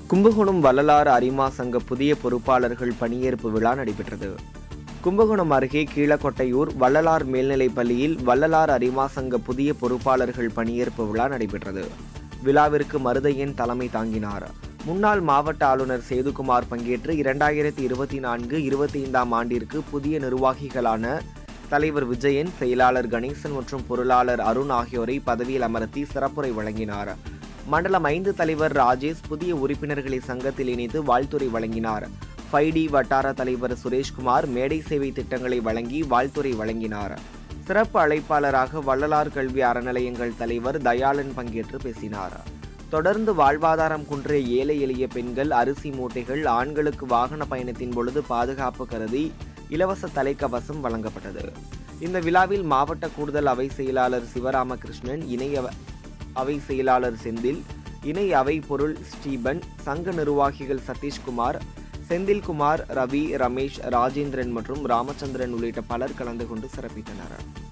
கும்பகோணம் வள்ளலார் அரிமா சங்க புதிய பொறுப்பாளர்கள் பணியேற்பு விழா நடைபெற்றது கும்பகோணம் அருகே கீழக்கொட்டையூர் வள்ளலார் மேல்நிலைப் பள்ளியில் வள்ளலார் அரிமா சங்க புதிய பொறுப்பாளர்கள் பணியேற்பு விழா நடைபெற்றது விழாவிற்கு மருதையன் தலைமை தாங்கினார் முன்னாள் மாவட்ட ஆளுநர் சேதுகுமார் பங்கேற்று இரண்டாயிரத்தி இருபத்தி நான்கு இருபத்தி ஐந்தாம் ஆண்டிற்கு புதிய நிர்வாகிகளான தலைவர் விஜயன் செயலாளர் கணேசன் மற்றும் பொருளாளர் அருண் ஆகியோரை பதவியில் அமர்த்தி சிறப்புரை வழங்கினார் மண்டலம் ஐந்து தலைவர் ராஜேஷ் புதிய உறுப்பினர்களை சங்கத்தில் இணைத்து வாழ்த்துரை வழங்கினார் ஃபைடி வட்டார தலைவர் சுரேஷ்குமார் மேடை சேவை திட்டங்களை வழங்கி வாழ்த்துரை வழங்கினார் சிறப்பு அழைப்பாளராக வள்ளலார் கல்வி அறநிலையங்கள் தலைவர் தயாளன் பங்கேற்று பேசினார் தொடர்ந்து வாழ்வாதாரம் குன்றிய ஏழை எளிய பெண்கள் அரிசி மூட்டைகள் ஆண்களுக்கு வாகன பயணத்தின் பொழுது பாதுகாப்பு கருதி இலவச தலைக்கவசம் வழங்கப்பட்டது இந்த விழாவில் மாவட்ட கூடுதல் அவை செயலாளர் சிவராமகிருஷ்ணன் இணை அவ- அவை செயலாளர் செந்தில் இணை அவை பொருள் ஸ்டீபன் சங்க நிர்வாகிகள் சதீஷ்குமார் செந்தில்குமார் ரவி ரமேஷ் ராஜேந்திரன் மற்றும் ராமச்சந்திரன் உள்ளிட்ட பலர் கலந்து கொண்டு சிறப்பித்தனர்